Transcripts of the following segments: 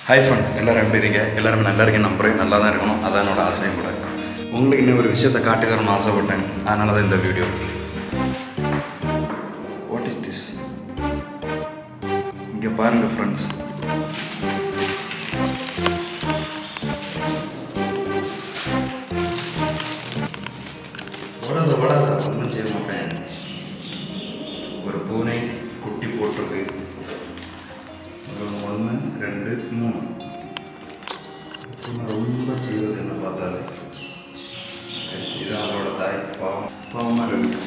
Hi friends எல்லாரும் எப்படி இருக்கீங்க எல்லாரும் நல்லா இருக்கேன் நம்புறேன் நல்லா தான் இருக்கணும் அதான் என்னோட ஆசையும் கூட உங்களுக்கு இன்னும் ஒரு விஷயத்தை காட்டி தரணும்னு ஆசைப்பட்டேன் அதனால தான் இந்த வீடியோ வாட் இஸ் திஸ் இங்கே பாருங்க ஃப்ரெண்ட்ஸ் வடாத வடாத ஒன்றும் செய்ய மாட்டேன் ஒரு பூனை குட்டி போட்டிருக்கு ஒன்று ரெண்டு மூணு பூனை ரொம்ப செய்வது என்ன பார்த்தாலே இது அதோட தாய் பாவம் பாவமாக இருக்கு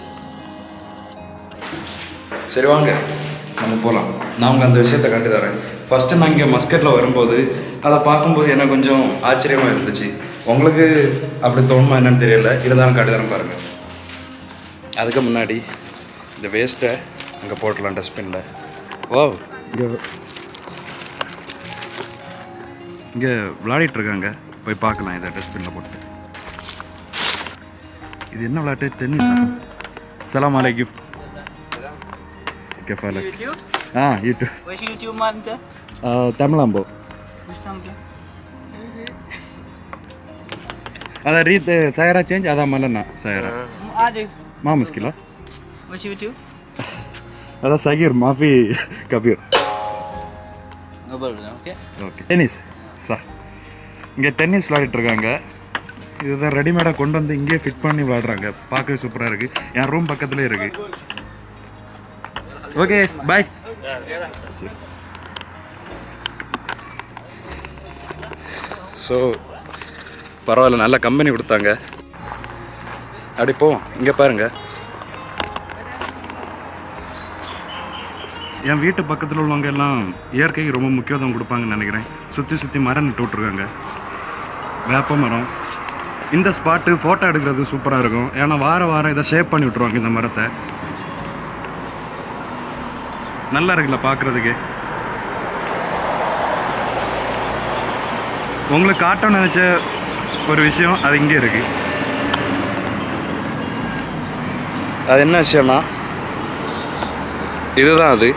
சரி வாங்க நம்ம போகலாம் நான் உங்களுக்கு அந்த விஷயத்தை காட்டி தரேன் ஃபஸ்ட்டு நான் இங்கே மஸ்கட்டில் வரும்போது அதை பார்க்கும்போது எனக்கு கொஞ்சம் ஆச்சரியமாக இருந்துச்சு உங்களுக்கு அப்படி தோணுமா என்னன்னு தெரியல இருந்தாலும் காட்டி தரேன் பாருங்கள் அதுக்கு முன்னாடி இந்த வேஸ்ட்டை அங்கே போட்டலாம் டஸ்ட்பினில் ஓ இங்கே இங்கே விளையாடிட்டு இருக்காங்க போய் பார்க்கலாம் இதை டஸ்ட்பினில் போட்டு இது என்ன விளையாட்டு டென்னிஸா சலாம் அலைக்கும் كفالك YouTube? اه يوتيوب وش يوتيوب مال انت؟ آه تملامبو وش تمبلة؟ هذا ريد سيارة تشينج هذا مالنا سيارة عادي ما مشكلة وش يوتيوب؟ هذا صغير ما في كبير قبل اوكي ஓகே டென்னிஸ் சா இங்கே டென்னிஸ் விளையாடிட்டு இருக்காங்க இதுதான் ரெடிமேடாக கொண்டு வந்து இங்கேயே ஃபிட் பண்ணி விளையாடுறாங்க பார்க்கவே சூப்பராக இருக்குது என் ரூம் பக்கத்துலேயே இருக்குது ஓகே பாய் ஸோ பரவாயில்ல நல்ல கம்பெனி கொடுத்தாங்க அப்படி போ இங்கே பாருங்கள் என் வீட்டு பக்கத்தில் உள்ளவங்க எல்லாம் இயற்கைக்கு ரொம்ப முக்கியத்துவம் கொடுப்பாங்கன்னு நினைக்கிறேன் சுற்றி சுற்றி மரம் நட்டு விட்ருக்காங்க வேப்ப மரம் இந்த ஸ்பாட்டு ஃபோட்டோ எடுக்கிறது சூப்பராக இருக்கும் ஏன்னா வார வாரம் இதை ஷேப் பண்ணி விட்ருவாங்க இந்த மரத்தை நல்லா இருக்குல்ல பார்க்குறதுக்கு உங்களுக்கு காட்டணும்னு நினச்ச ஒரு விஷயம் அது இங்கே இருக்கு அது என்ன விஷயம்னா இதுதான் அது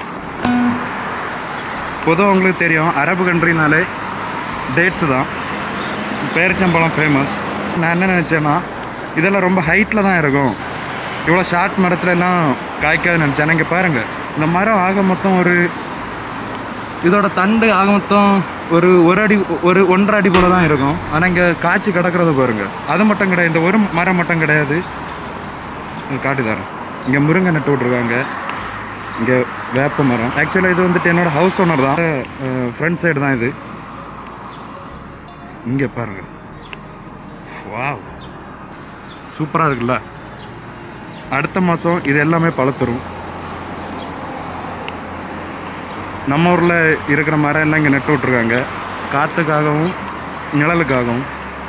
பொதுவாக உங்களுக்கு தெரியும் அரபு கண்ட்ரினாலே டேட்ஸு தான் பேரிச்சம்பழம் ஃபேமஸ் நான் என்ன நினச்சேன்னா இதெல்லாம் ரொம்ப ஹைட்டில் தான் இருக்கும் இவ்வளோ ஷார்ட் மரத்துல எல்லாம் காய்க்காதுன்னு நினச்சேன் இங்கே பாருங்கள் இந்த மரம் ஆக மொத்தம் ஒரு இதோட தண்டு ஆக மொத்தம் ஒரு ஒரு அடி ஒரு ஒன்றரை அடி போல தான் இருக்கும் ஆனால் இங்கே காய்ச்சி கிடக்கிறத பாருங்க அது மட்டும் கிடையாது இந்த ஒரு மரம் மட்டும் கிடையாது இது காட்டி தரேன் இங்கே முருங்கை நட்டு விட்ருக்காங்க இங்கே வேப்ப மரம் ஆக்சுவலாக இது வந்துட்டு என்னோட ஹவுஸ் ஓனர் தான் ஃப்ரண்ட் சைடு தான் இது இங்கே பாருங்க வாவ் சூப்பராக இருக்குல்ல அடுத்த மாதம் இது எல்லாமே பழுத்துரும் நம்ம ஊரில் இருக்கிற மரம் எல்லாம் இங்கே நட்டு விட்ருக்காங்க காற்றுக்காகவும் நிழலுக்காகவும்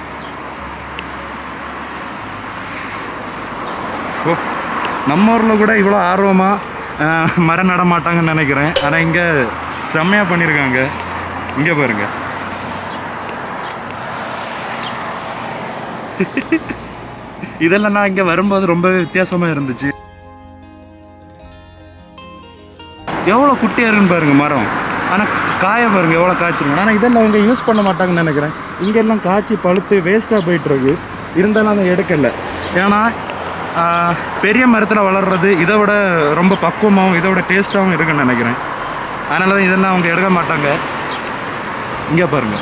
ஓ நம்ம ஊரில் கூட இவ்வளோ ஆர்வமாக மரம் நட மாட்டாங்கன்னு நினைக்கிறேன் ஆனால் இங்கே செம்மையாக பண்ணியிருக்காங்க இங்கே பாருங்க இதெல்லாம் நான் இங்கே வரும்போது ரொம்பவே வித்தியாசமாக இருந்துச்சு எவ்வளோ குட்டியாக இருக்குன்னு பாருங்க மரம் ஆனால் காய பாருங்க எவ்வளோ காய்ச்சிருக்கு ஆனால் இதெல்லாம் அவங்க யூஸ் பண்ண மாட்டாங்கன்னு நினைக்கிறேன் இங்கெல்லாம் காய்ச்சி பழுத்து வேஸ்ட்டாக போயிட்டுருக்கு இருந்தாலும் அதை எடுக்கலை ஏன்னா ஆஹ், பெரிய மரத்தில் வளர்றது இதை விட ரொம்ப பக்குவமாகவும் இதை விட டேஸ்ட்டாகவும் இருக்குன்னு நினைக்கிறேன் அதனால தான் இதெல்லாம் அவங்க எடுக்க மாட்டாங்க இங்கே பாருங்க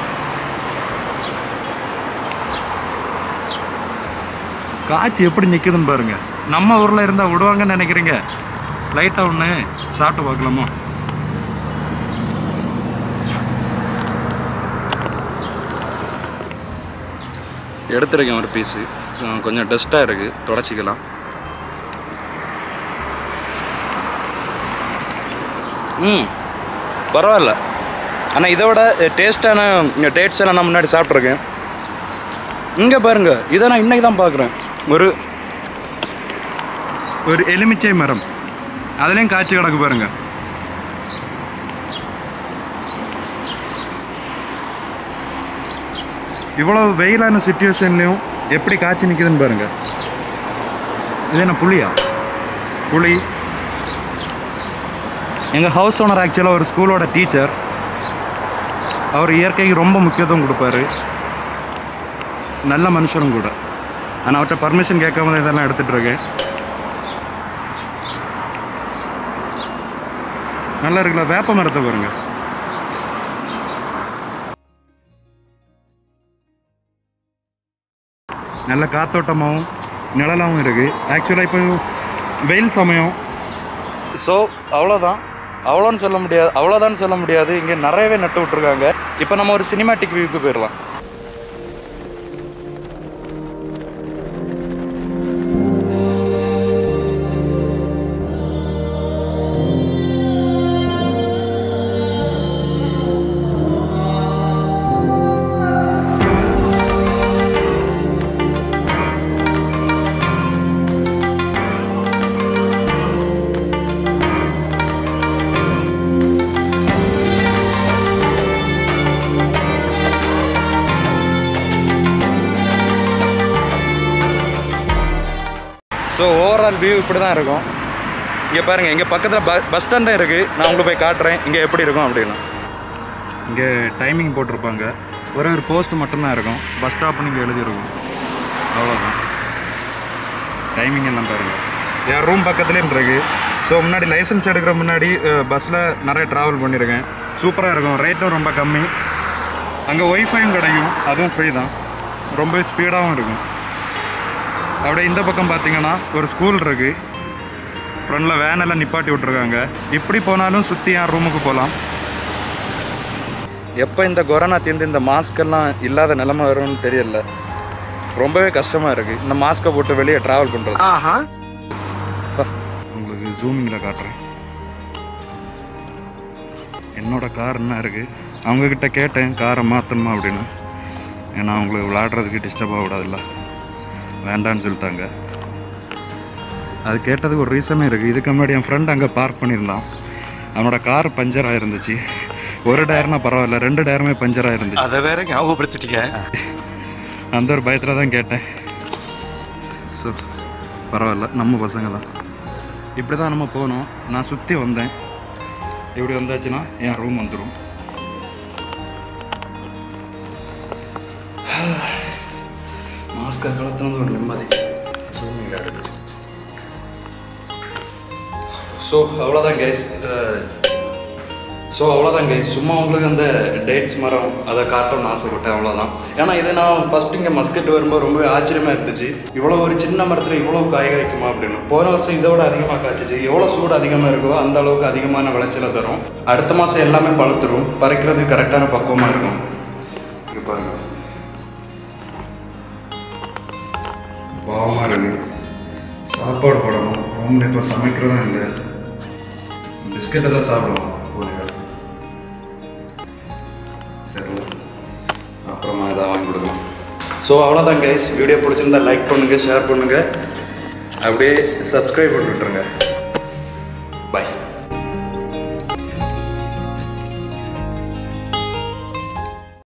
காய்ச்சி எப்படி நிற்குதுன்னு பாருங்க நம்ம ஊரில் இருந்தால் விடுவாங்கன்னு நினைக்கிறீங்க லைட்டாக ஒன்று சாப்பிட்டு பார்க்கலாமா எடுத்துருக்கேன் ஒரு பீஸு கொஞ்சம் டஸ்ட்டாக இருக்குது தொடச்சிக்கலாம் ம் பரவாயில்ல ஆனால் இதை விட டேஸ்ட்டான டேட்ஸ் எல்லாம் நான் முன்னாடி சாப்பிட்ருக்கேன் இங்கே பாருங்க இதை நான் இன்னைக்கு தான் பார்க்குறேன் ஒரு ஒரு எலுமிச்சை மரம் அதுலேயும் காய்ச்சி கிடக்கு பாருங்க இவ்வளோ வெயிலான சுச்சுவேஷன்லேயும் எப்படி காய்ச்சி நிற்குதுன்னு பாருங்க இது என்ன புளியா புளி எங்கள் ஹவுஸ் ஓனர் ஆக்சுவலாக ஒரு ஸ்கூலோட டீச்சர் அவர் இயற்கைக்கு ரொம்ப முக்கியத்துவம் கொடுப்பாரு நல்ல மனுஷரும் கூட நான் அவர்கிட்ட பர்மிஷன் கேட்காம தான் இதெல்லாம் எடுத்துகிட்டு இருக்கேன் நல்லா இருக்குல்ல வேப்ப மரத்தை பாருங்க நல்ல காத்தோட்டமாகவும் நிழலாகவும் இருக்குது ஆக்சுவலாக இப்போ வெயில் சமயம் ஸோ அவ்வளோதான் அவ்வளோன்னு சொல்ல முடியாது அவ்வளோதான் சொல்ல முடியாது இங்கே நிறையவே நட்டு விட்ருக்காங்க இப்போ நம்ம ஒரு சினிமாட்டிக் வியூக்கு போயிடலாம் ஸோ ஓவரால் வியூ இப்படி தான் இருக்கும் இங்கே பாருங்கள் இங்கே பக்கத்தில் ப பஸ் ஸ்டாண்டும் இருக்குது நான் உங்களுக்கு போய் காட்டுறேன் இங்கே எப்படி இருக்கும் அப்படின்னு இங்கே டைமிங் போட்டிருப்பாங்க ஒரே ஒரு போஸ்ட் மட்டும்தான் இருக்கும் பஸ் ஸ்டாப்னு இங்கே எழுதியிருக்கும் அவ்வளோதான் டைமிங் எல்லாம் பாருங்கள் என் ரூம் பக்கத்துலேயே இருக்கு ஸோ முன்னாடி லைசன்ஸ் எடுக்கிற முன்னாடி பஸ்ஸில் நிறைய ட்ராவல் பண்ணியிருக்கேன் சூப்பராக இருக்கும் ரேட்டும் ரொம்ப கம்மி அங்கே ஒய்ஃபையும் கிடைக்கும் அதுவும் ஃப்ரீ தான் ரொம்ப ஸ்பீடாகவும் இருக்கும் அப்படியே இந்த பக்கம் பார்த்தீங்கன்னா ஒரு ஸ்கூல் இருக்கு ஃப்ரண்டில் வேன் எல்லாம் நிப்பாட்டி விட்ருக்காங்க இப்படி போனாலும் சுற்றி என் ரூமுக்கு போகலாம் எப்போ இந்த கொரோனா தீர்ந்து இந்த மாஸ்க் எல்லாம் இல்லாத நிலைமை வரும்னு தெரியல ரொம்பவே கஷ்டமாக இருக்குது இந்த மாஸ்க்கை போட்டு வெளியே ட்ராவல் பண்ணுறது உங்களுக்கு ஜூமிங்கில் காட்டுறேன் என்னோட கார் என்ன இருக்குது அவங்கக்கிட்ட கேட்டேன் காரை மாற்றணுமா அப்படின்னு ஏன்னா அவங்களுக்கு விளாடுறதுக்கு டிஸ்டர்ப் ஆகக்கூடாதுல்ல வேண்டான்னு சொல்லிட்டாங்க அது கேட்டதுக்கு ஒரு ரீசனும் இருக்குது இதுக்கு முன்னாடி என் ஃப்ரெண்ட் அங்கே பார்க் பண்ணியிருந்தான் அவனோட கார் பஞ்சர் ஆயிருந்துச்சு ஒரு டயர்னா பரவாயில்ல ரெண்டு டயருமே பஞ்சர் ஆயிருந்துச்சு அதை வேற ஞாபகப்படுத்திட்டீங்க அந்த ஒரு பயத்தில் தான் கேட்டேன் ஸோ பரவாயில்ல நம்ம பசங்க தான் இப்படி தான் நம்ம போகணும் நான் சுற்றி வந்தேன் இப்படி வந்தாச்சுன்னா என் ரூம் வந்துடும் மாஸ்கை கலத்துனது ஒரு நிம்மதி ஸோ அவ்வளோதான் கைஸ் ஸோ அவ்வளோதான் கைஸ் சும்மா உங்களுக்கு அந்த டேட்ஸ் மரம் அதை காட்டணும்னு ஆசைப்பட்டேன் அவ்வளோதான் ஏன்னா இது நான் ஃபர்ஸ்ட் இங்கே மஸ்கட் வரும்போது ரொம்பவே ஆச்சரியமாக இருந்துச்சு இவ்வளோ ஒரு சின்ன மரத்தில் இவ்வளோ காய் காய்க்குமா அப்படின்னு போன வருஷம் இதை விட அதிகமாக காய்ச்சிச்சு எவ்வளோ சூடு அதிகமாக இருக்கோ அந்த அளவுக்கு அதிகமான விளைச்சலை தரும் அடுத்த மாதம் எல்லாமே பழுத்துரும் பறிக்கிறதுக்கு கரெக்டான பக்குவமாக இருக்கும் இங்க பாருங்க பாவமாக இருக்கு சாப்பாடு போடணும் ரூமில் இப்போ சமைக்கிறதும் இல்லை பிஸ்கெட்டை தான் சாப்பிடுவோம் பூனைகள் தெரியல அப்புறமா எதாவது வாங்கி கொடுக்கலாம் ஸோ அவ்வளோதான் கைஸ் வீடியோ பிடிச்சிருந்தா லைக் பண்ணுங்கள் ஷேர் பண்ணுங்கள் அப்படியே சப்ஸ்கிரைப் பண்ணி விட்டுருங்க